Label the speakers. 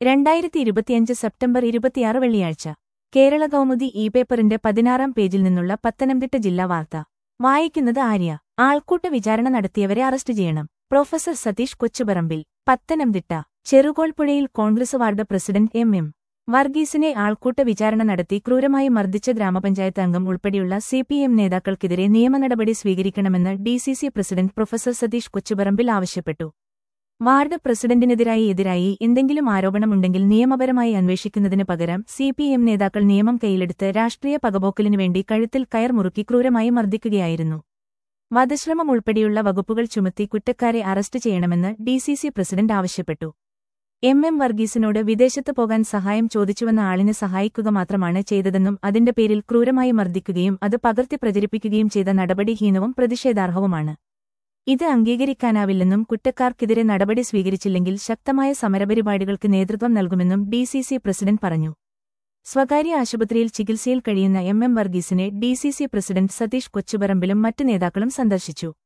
Speaker 1: രണ്ടായിരത്തി ഇരുപത്തിയഞ്ച് സെപ്റ്റംബർ ഇരുപത്തിയാറ് വെള്ളിയാഴ്ച കേരള കൗമുദി ഇ പേപ്പറിന്റെ പതിനാറാം പേജിൽ നിന്നുള്ള പത്തനംതിട്ട ജില്ലാ വാർത്ത വായിക്കുന്നത് ആര്യ ആൾക്കൂട്ട വിചാരണ നടത്തിയവരെ അറസ്റ്റ് ചെയ്യണം പ്രൊഫസർ സതീഷ് കൊച്ചുപറമ്പിൽ പത്തനംതിട്ട ചെറുകോൾപ്പുഴയിൽ Congress ward president M M വർഗീസിനെ ആൾക്കൂട്ട വിചാരണ നടത്തി ക്രൂരമായി മർദ്ദിച്ച ഗ്രാമപഞ്ചായത്ത് അംഗം ഉൾപ്പെടെയുള്ള സിപിഎം നേതാക്കൾക്കെതിരെ നിയമനടപടി സ്വീകരിക്കണമെന്ന് DCC president professor Satheesh Kochuparambil ആവശ്യപ്പെട്ടു വാർഡ് പ്രസിഡന്റിനെതിരായി എതിരായി എന്തെങ്കിലും ആരോപണമുണ്ടെങ്കിൽ നിയമപരമായി അന്വേഷിക്കുന്നതിന് പകരം സിപിഎം നേതാക്കൾ നിയമം കയ്യിലെടുത്ത് രാഷ്ട്രീയ പകപോക്കലിനു വേണ്ടി കഴുത്തിൽ കയർ മുറുക്കി ക്രൂരമായി മർദ്ദിക്കുകയായിരുന്നു വധശ്രമം ഉൾപ്പെടെയുള്ള വകുപ്പുകൾ ചുമത്തി കുറ്റക്കാരെ അറസ്റ്റ് ചെയ്യണമെന്ന് ഡിസിസി പ്രസിഡന്റ് ആവശ്യപ്പെട്ടു എം എം വർഗീസിനോട് വിദേശത്ത് പോകാൻ സഹായം ചോദിച്ചുവെന്ന ആളിനെ സഹായിക്കുക മാത്രമാണ് ചെയ്തതെന്നും അതിന്റെ പേരിൽ ക്രൂരമായി മർദ്ദിക്കുകയും അത് പകർത്തി പ്രചരിപ്പിക്കുകയും ചെയ്ത നടപടി ഹീനവും പ്രതിഷേധാർഹവുമാണ് ഇത് അംഗീകരിക്കാനാവില്ലെന്നും കുറ്റക്കാർക്കെതിരെ നടപടി സ്വീകരിച്ചില്ലെങ്കിൽ ശക്തമായ സമരപരിപാടികൾക്ക് നേതൃത്വം നൽകുമെന്നും ഡിസിസി പ്രസിഡന്റ് പറഞ്ഞു സ്വകാര്യ ആശുപത്രിയിൽ ചികിത്സയിൽ കഴിയുന്ന എം എം വർഗീസിനെ ഡിസിസി പ്രസിഡന്റ് സതീഷ് കൊച്ചുപറമ്പിലും മറ്റു നേതാക്കളും സന്ദർശിച്ചു